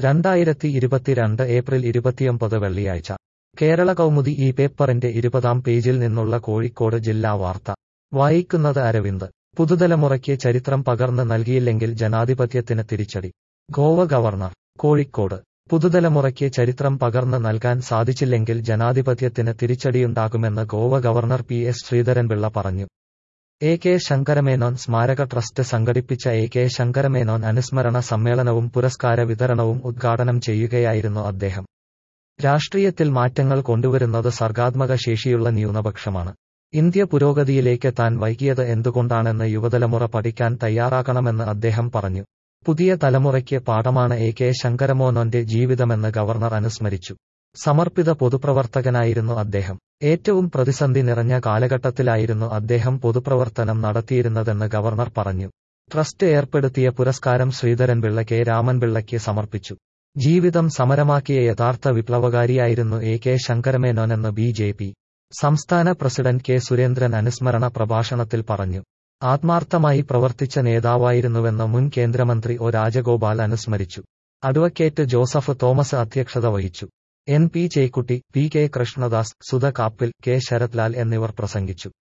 രണ്ടായിരത്തി ഇരുപത്തിരണ്ട് ഏപ്രിൽ ഇരുപത്തിയൊമ്പത് വെള്ളിയാഴ്ച കേരള കൗമുദി ഈ പേപ്പറിന്റെ ഇരുപതാം പേജിൽ നിന്നുള്ള കോഴിക്കോട് ജില്ലാ വാർത്ത വായിക്കുന്നത് അരവിന്ദ് പുതുതലമുറയ്ക്ക് ചരിത്രം പകർന്ന് നൽകിയില്ലെങ്കിൽ ജനാധിപത്യത്തിന് തിരിച്ചടി ഗോവ ഗവർണർ കോഴിക്കോട് പുതുതലമുറയ്ക്ക് ചരിത്രം പകർന്ന് നൽകാൻ സാധിച്ചില്ലെങ്കിൽ ജനാധിപത്യത്തിന് തിരിച്ചടിയുണ്ടാകുമെന്ന് Goa governor P S Sreedharan Pillai പറഞ്ഞു എ കെ ശങ്കരമേനോൻ സ്മാരക ട്രസ്റ്റ് സംഘടിപ്പിച്ച എ കെ ശങ്കരമേനോൻ അനുസ്മരണ സമ്മേളനവും പുരസ്കാര വിതരണവും ഉദ്ഘാടനം ചെയ്യുകയായിരുന്നു അദ്ദേഹം രാഷ്ട്രീയത്തിൽ മാറ്റങ്ങൾ കൊണ്ടുവരുന്നത് സർഗാത്മക ശേഷിയുള്ള ന്യൂനപക്ഷമാണ് ഇന്ത്യ പുരോഗതിയിലേക്ക് താൻ വൈകിയത് എന്തുകൊണ്ടാണെന്ന് യുവതലമുറ പഠിക്കാൻ തയ്യാറാകണമെന്ന് അദ്ദേഹം പറഞ്ഞു പുതിയ തലമുറയ്ക്ക് പാഠമാണ് എ കെ ശങ്കരമോനോന്റെ ജീവിതമെന്ന് ഗവർണർ അനുസ്മരിച്ചു സമർപ്പിത പൊതുപ്രവർത്തകനായിരുന്നു അദ്ദേഹം ഏറ്റവും പ്രതിസന്ധി നിറഞ്ഞ കാലഘട്ടത്തിലായിരുന്നു അദ്ദേഹം പൊതുപ്രവർത്തനം നടത്തിയിരുന്നതെന്ന് ഗവർണർ പറഞ്ഞു ട്രസ്റ്റ് ഏർപ്പെടുത്തിയ പുരസ്കാരം ശ്രീധരൻപിള്ള കെ രാമൻപിള്ളയ്ക്ക് സമർപ്പിച്ചു ജീവിതം സമരമാക്കിയ യഥാർത്ഥ വിപ്ലവകാരിയായിരുന്നു എ കെ ശങ്കരമേനോനെന്ന് ബി ജെ പി സംസ്ഥാന പ്രസിഡന്റ് കെ സുരേന്ദ്രൻ അനുസ്മരണ പ്രഭാഷണത്തിൽ പറഞ്ഞു ആത്മാർത്ഥമായി പ്രവർത്തിച്ച നേതാവായിരുന്നുവെന്ന് മുൻ കേന്ദ്രമന്ത്രി ഒ രാജഗോപാൽ അനുസ്മരിച്ചു അഡ്വക്കേറ്റ് ജോസഫ് തോമസ് അധ്യക്ഷത വഹിച്ചു N P Chekkutty P K Krishnadas Sudha Kappil K Sarathlal എന്നിവർ പ്രസംഗിച്ചു